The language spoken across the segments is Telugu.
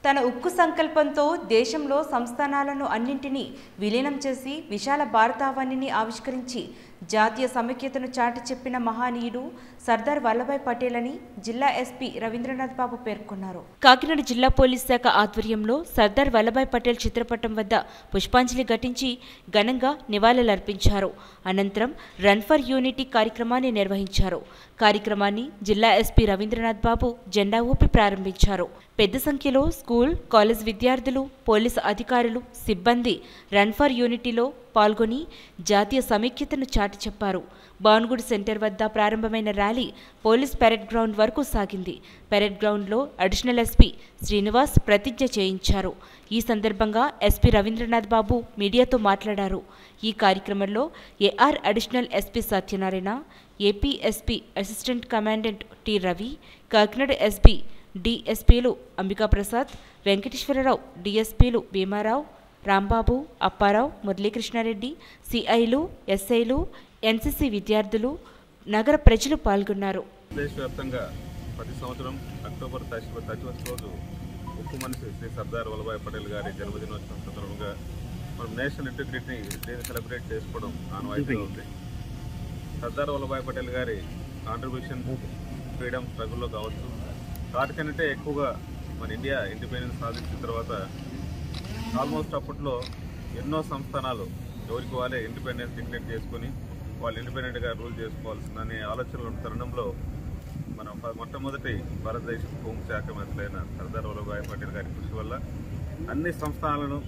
తన ఉక్కు సంకల్పంతో దేశంలో సంస్థానాలను అన్నింటినీ విలీనం చేసి విశాల భారతావనిని ఆవిష్కరించి జాతీయ సమైక్యతను చాటి చెప్పిన మహానీయుడు సర్దార్ వల్లభాయ్ పటేల్ అని జిల్లా ఎస్పీ రవీంద్రనాథ్ బాబు పేర్కొన్నారు కాకినాడ జిల్లా పోలీస్ శాఖ ఆధ్వర్యంలో సర్దార్ వల్లభాయ్ పటేల్ చిత్రపటం వద్ద పుష్పాంజలి ఘటించి ఘనంగా నివాళులర్పించారు అనంతరం రన్ ఫర్ యూనిటీ కార్యక్రమాన్ని నిర్వహించారు కార్యక్రమాన్ని జిల్లా ఎస్పీ రవీంద్రనాథ్ బాబు జెండా ఊపి ప్రారంభించారు పెద్ద సంఖ్యలో స్కూల్ కాలేజ్ విద్యార్థులు పోలీసు అధికారులు సిబ్బంది రన్ ఫర్ యూనిటీలో పాల్గొని జాతీయ సమైక్యతను చాటి చెప్పారు భానుగుడి సెంటర్ వద్ద ప్రారంభమైన ర్యాలీ పోలీస్ పెరెడ్ గ్రౌండ్ వరకు సాగింది పెరెడ్ గ్రౌండ్లో అడిషనల్ ఎస్పీ శ్రీనివాస్ ప్రతిజ్ఞ చేయించారు ఈ సందర్భంగా ఎస్పీ రవీంద్రనాథ్ బాబు మీడియాతో మాట్లాడారు ఈ కార్యక్రమంలో AR additional SP Satyanarayana AP SP assistant commandant T Ravi Kakinada SP డిఎస్పీలు అంబికాప్రసాద్ వెంకటేశ్వరరావు డిఎస్పీలు భీమారావు రాంబాబు అప్పారావు మురళీకృష్ణారెడ్డి సిఐలు ఎస్ఐలు ఎన్సీసీ విద్యార్థులు నగర ప్రజలు పాల్గొన్నారు దేశవ్యాప్తంగా ప్రతి సంవత్సరం అక్టోబర్ థర్టీ థర్టీ ఫస్ట్ రోజు ఉక్కు మనిషి శ్రీ సర్దార్ వల్లభాయ్ పటేల్ గారి జన్మదినోత్సవం సందర్భంగా మనం నేషనల్ ఇంటిగ్రిటీని డేని సెలబ్రేట్ చేసుకోవడం ఆనవాయితీగా ఉంది సర్దార్ వల్లభాయ్ పటేల్ గారి కాంట్రిబ్యూషన్ ఫ్రీడమ్ స్ట్రగుల్లో కావచ్చు వాటికంటే ఎక్కువగా మన ఇండియా ఇండిపెండెన్స్ సాధించిన తర్వాత ఆల్మోస్ట్ అప్పట్లో ఎన్నో సంస్థానాలు ఎవరికి వాళ్ళే ఇండిపెండెన్స్ డిక్లేర్ చేసుకొని వాళ్ళు ఇండిపెండెంట్గా రూల్ చేసుకోవాల్సిందనే ఆలోచనలు ఉన్న తరుణంలో మన ఫ- మొట్టమొదటి భారతదేశ హోంశాఖ మంత్రులైన సర్దార్ వల్లభాయ్ పటేల్ గారి కృషి వల్ల అన్ని సంస్థానాలను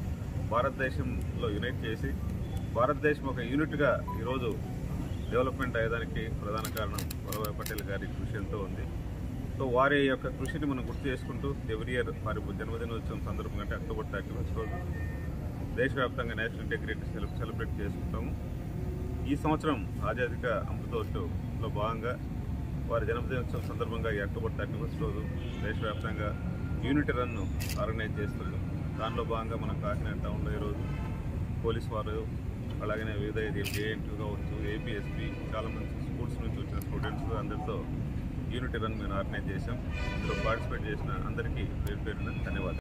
భారతదేశంలో యునైట్ చేసి భారతదేశం ఒక యూనిట్గా ఈరోజు డెవలప్మెంట్ అయ్యేదానికి ప్రధాన కారణం వల్లభాయ్ పటేల్ గారి కృషి ఎంతో ఉంది సో వారి యొక్క కృషిని మనం గుర్తు చేసుకుంటూ ఎవ్రీ ఇయర్ వారి జన్మదినోత్సవం సందర్భంగా అంటే అక్టోబర్ థర్టీ ఫస్ట్ రోజు దేశవ్యాప్తంగా నేషనల్ ఇంటిగ్రిటీ సెల- సెలబ్రేట్ చేసుకుంటాము ఈ సంవత్సరం ఆజాదిక అమృతోత్సవంలో భాగంగా వారి జన్మదినోత్సవం సందర్భంగా ఈ అక్టోబర్ థర్టీ ఫస్ట్ రోజు దేశవ్యాప్తంగా యూనిటీ రన్ను ఆర్గనైజ్ చేస్తున్నాం దానిలో భాగంగా మన కాకినాడ టౌన్లో ఈరోజు పోలీస్ వారు అలాగనే వివిధ జేఎన్టీ కావచ్చు ఏపీఎస్పీ చాలామంది స్కూల్స్ నుంచి వచ్చిన స్టూడెంట్స్ అందరితో యూనిటీ రన్ మేము ఆర్గనైజ్ చేశాం ఇందులో పార్టిసిపేట్ చేసిన అందరికీ పేరు పేరున ధన్యవాదాలు